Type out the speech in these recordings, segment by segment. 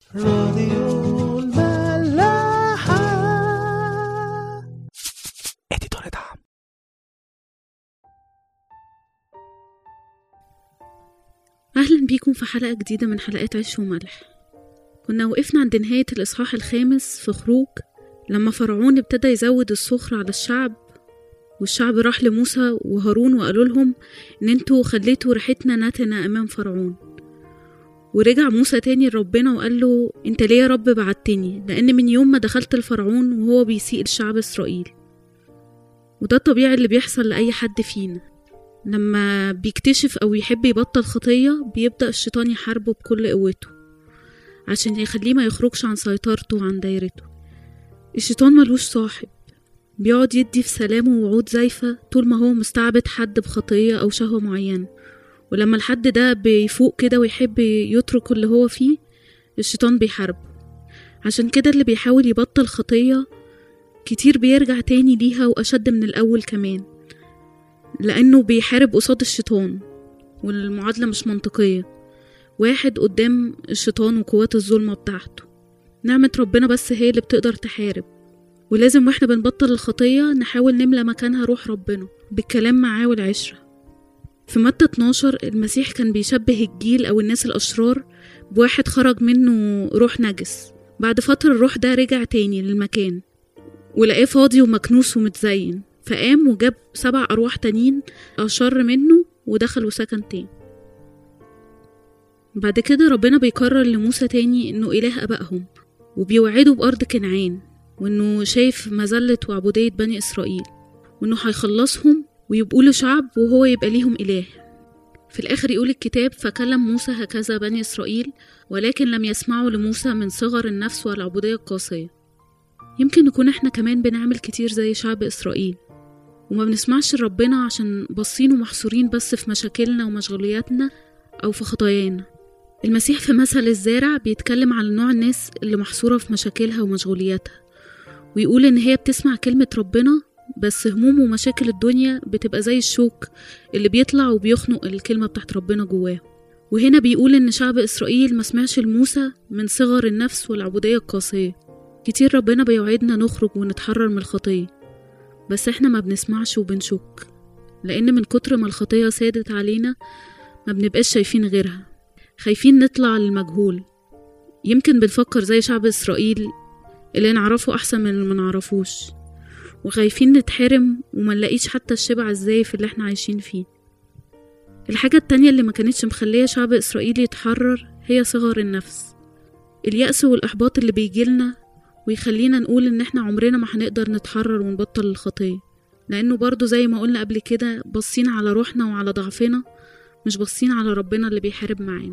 راديو الملاحة اديتور دعم أهلا بيكم في حلقة جديدة من حلقات عيش وملح كنا وقفنا عند نهاية الإصحاح الخامس في خروج لما فرعون ابتدى يزود السخر على الشعب والشعب راح لموسى وهارون وقالوا لهم إن انتوا خليتوا ريحتنا نتنة أمام فرعون ورجع موسى تاني لربنا وقال له انت ليه يا رب بعتني لأن من يوم ما دخلت الفرعون وهو بيسيء لشعب إسرائيل وده الطبيعي اللي بيحصل لأي حد فينا لما بيكتشف أو يحب يبطل خطية بيبدأ الشيطان يحاربه بكل قوته عشان يخليه ما يخرجش عن سيطرته وعن دايرته الشيطان ملوش صاحب بيقعد يدي في سلامه وعود زايفة طول ما هو مستعبد حد بخطية أو شهوة معينة ولما الحد ده بيفوق كده ويحب يترك اللي هو فيه الشيطان بيحاربه عشان كده اللي بيحاول يبطل خطية كتير بيرجع تاني ليها وأشد من الأول كمان لأنه بيحارب قصاد الشيطان والمعادلة مش منطقية واحد قدام الشيطان وقوات الظلمة بتاعته نعمة ربنا بس هي اللي بتقدر تحارب ولازم واحنا بنبطل الخطية نحاول نملى مكانها روح ربنا بالكلام معاه والعشرة في متى 12 المسيح كان بيشبه الجيل أو الناس الأشرار بواحد خرج منه روح نجس بعد فترة الروح ده رجع تاني للمكان ولقاه فاضي ومكنوس ومتزين فقام وجاب سبع أرواح تانيين أشر منه ودخل وسكن تاني بعد كده ربنا بيقرر لموسى تاني إنه إله أبائهم وبيوعده بأرض كنعان وإنه شايف مذلة وعبودية بني إسرائيل وإنه هيخلصهم ويبقوا له شعب وهو يبقى ليهم إله في الآخر يقول الكتاب فكلم موسى هكذا بني إسرائيل ولكن لم يسمعوا لموسى من صغر النفس والعبودية القاسية يمكن نكون احنا كمان بنعمل كتير زي شعب إسرائيل وما بنسمعش لربنا عشان باصين ومحصورين بس في مشاكلنا ومشغولياتنا أو في خطايانا المسيح في مثل الزارع بيتكلم عن نوع الناس اللي محصورة في مشاكلها ومشغولياتها ويقول إن هي بتسمع كلمة ربنا بس هموم ومشاكل الدنيا بتبقى زي الشوك اللي بيطلع وبيخنق الكلمة بتاعت ربنا جواه وهنا بيقول إن شعب إسرائيل ما سمعش لموسى من صغر النفس والعبودية القاسية كتير ربنا بيوعدنا نخرج ونتحرر من الخطية بس احنا ما بنسمعش وبنشك لأن من كتر ما الخطية سادت علينا ما بنبقاش شايفين غيرها خايفين نطلع للمجهول يمكن بنفكر زي شعب إسرائيل اللي نعرفه أحسن من اللي منعرفوش وخايفين نتحرم وما نلاقيش حتى الشبع الزايف اللي احنا عايشين فيه الحاجة التانية اللي ما كانتش مخلية شعب إسرائيل يتحرر هي صغر النفس اليأس والإحباط اللي بيجيلنا ويخلينا نقول إن احنا عمرنا ما هنقدر نتحرر ونبطل الخطية لأنه برضو زي ما قلنا قبل كده باصين على روحنا وعلى ضعفنا مش باصين على ربنا اللي بيحارب معانا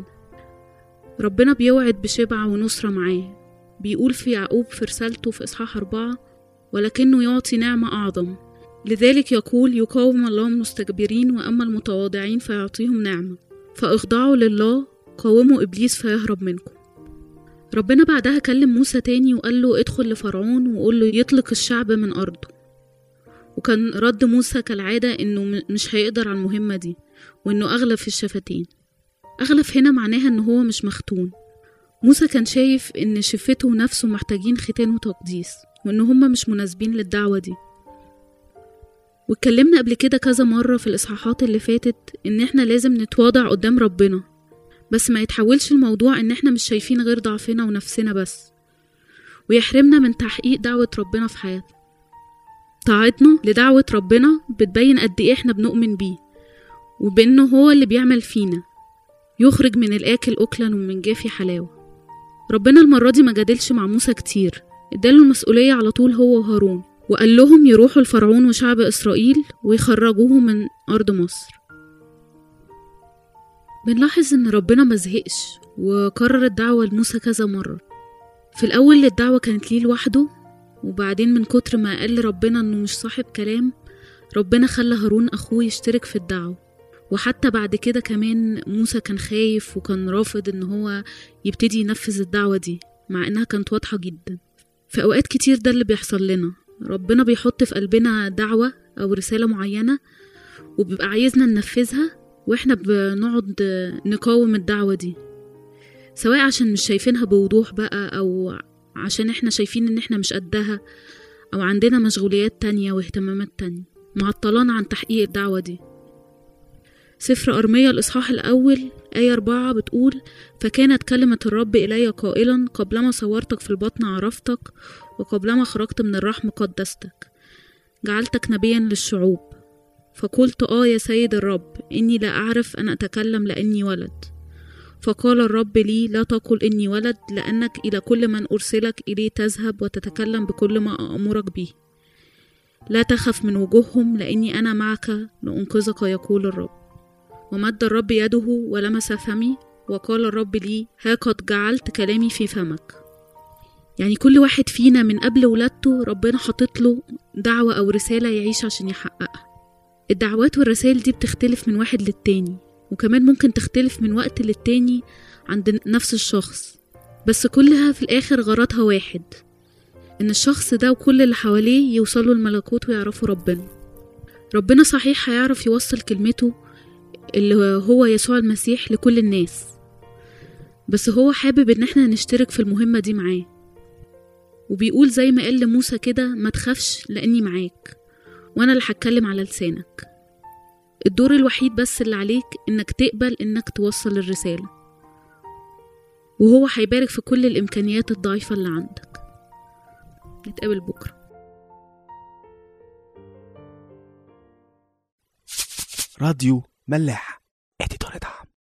ربنا بيوعد بشبع ونصرة معاه بيقول في يعقوب في رسالته في إصحاح أربعة ولكنه يعطي نعمة أعظم لذلك يقول يقاوم الله المستكبرين وأما المتواضعين فيعطيهم نعمة فاخضعوا لله قاوموا إبليس فيهرب منكم ربنا بعدها كلم موسى تاني وقال له ادخل لفرعون وقول له يطلق الشعب من أرضه وكان رد موسى كالعادة إنه مش هيقدر على المهمة دي وإنه أغلب في الشفتين أغلب هنا معناها إن هو مش مختون موسى كان شايف إن شفته ونفسه محتاجين ختان وتقديس وإن هما مش مناسبين للدعوة دي واتكلمنا قبل كده كذا مرة في الإصحاحات اللي فاتت إن إحنا لازم نتواضع قدام ربنا بس ما يتحولش الموضوع إن إحنا مش شايفين غير ضعفنا ونفسنا بس ويحرمنا من تحقيق دعوة ربنا في حياتنا طاعتنا لدعوة ربنا بتبين قد إيه إحنا بنؤمن بيه وبإنه هو اللي بيعمل فينا يخرج من الآكل أكلا ومن جافي حلاوة ربنا المرة دي ما جادلش مع موسى كتير اداله المسؤولية على طول هو وهارون وقال لهم يروحوا لفرعون وشعب إسرائيل ويخرجوه من أرض مصر بنلاحظ إن ربنا مزهقش وكرر الدعوة لموسى كذا مرة في الأول الدعوة كانت ليه لوحده وبعدين من كتر ما قال ربنا إنه مش صاحب كلام ربنا خلى هارون أخوه يشترك في الدعوة وحتى بعد كده كمان موسى كان خايف وكان رافض إن هو يبتدي ينفذ الدعوة دي مع إنها كانت واضحة جدا في أوقات كتير ده اللي بيحصل لنا ربنا بيحط في قلبنا دعوة أو رسالة معينة وبيبقى عايزنا ننفذها واحنا بنقعد نقاوم الدعوة دي سواء عشان مش شايفينها بوضوح بقى أو عشان احنا شايفين ان احنا مش قدها أو عندنا مشغوليات تانية واهتمامات تانية معطلانا عن تحقيق الدعوة دي سفر أرمية الإصحاح الأول آية أربعة بتقول فكانت كلمة الرب إلي قائلا قبلما صورتك في البطن عرفتك وقبلما خرجت من الرحم قدستك جعلتك نبيا للشعوب فقلت آه يا سيد الرب إني لا أعرف أن أتكلم لأني ولد فقال الرب لي لا تقل إني ولد لأنك إلى كل من أرسلك إليه تذهب وتتكلم بكل ما أأمرك به لا تخف من وجوههم لأني أنا معك لأنقذك يقول الرب ومد الرب يده ولمس فمي وقال الرب لي ها قد جعلت كلامي في فمك يعني كل واحد فينا من قبل ولادته ربنا حاطط له دعوة أو رسالة يعيش عشان يحققها الدعوات والرسائل دي بتختلف من واحد للتاني وكمان ممكن تختلف من وقت للتاني عند نفس الشخص بس كلها في الآخر غرضها واحد إن الشخص ده وكل اللي حواليه يوصلوا الملكوت ويعرفوا ربنا ربنا صحيح هيعرف يوصل كلمته اللي هو يسوع المسيح لكل الناس بس هو حابب ان احنا نشترك في المهمة دي معاه وبيقول زي ما قال لموسى كده ما تخافش لاني معاك وانا اللي هتكلم على لسانك الدور الوحيد بس اللي عليك انك تقبل انك توصل الرسالة وهو هيبارك في كل الامكانيات الضعيفة اللي عندك نتقابل بكره راديو ملاح